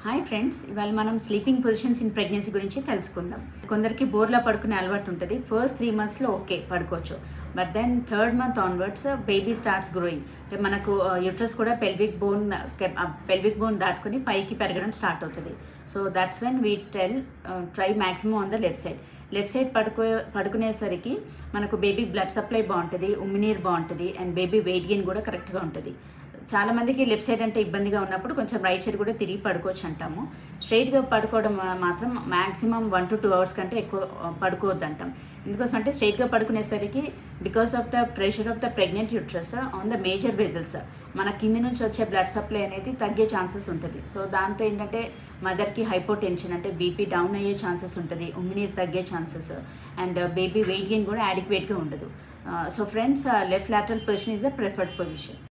hi friends ఇవాళ మనం sleeping positions in pregnancy గురించి తెలుసుకుందాం కొందరికి బోర్లా పడుకునే అలవాటు ఉంటుంది ఫస్ట్ త్రీ మంత్స్లో ఓకే పడుకోవచ్చు but then third month onwards baby starts growing అంటే మనకు యుట్రస్ కూడా పెల్విక్ బోన్ పెల్విక్ బోన్ దాటుకుని పైకి పెరగడం స్టార్ట్ అవుతుంది so that's when we tell try maximum on the left side left side పడుకో పడుకునేసరికి మనకు బేబీ బ్లడ్ సప్లై బాగుంటుంది ఉమ్మినీరు బాగుంటుంది అండ్ బేబీ వెయిట్ గెయిన్ కూడా కరెక్ట్గా ఉంటుంది చాలా మందికి లెఫ్ట్ సైడ్ అంటే ఇబ్బందిగా ఉన్నప్పుడు కొంచెం రైట్ సైడ్ కూడా తిరిగి పడుకోవచ్చు అంటాము స్ట్రైట్గా పడుకోవడం మాత్రం maximum one to two hours కంటే ఎక్కువ పడుకోవద్దు అంటాం ఎందుకోసం అంటే స్ట్రైట్గా పడుకునేసరికి because of the pressure of the pregnant uterus on the major vessels మన కింది నుంచి వచ్చే బ్లడ్ సప్లై అనేది తగ్గే ఛాన్సెస్ ఉంటుంది సో దాంతో ఏంటంటే మదర్కి హైపో టెన్షన్ అంటే బీపీ డౌన్ అయ్యే ఛాన్సెస్ ఉంటుంది ఉమ్మినీరు తగ్గే chances and baby weight gain కూడా యాడిక్వేట్గా ఉండదు so friends left lateral position is the preferred position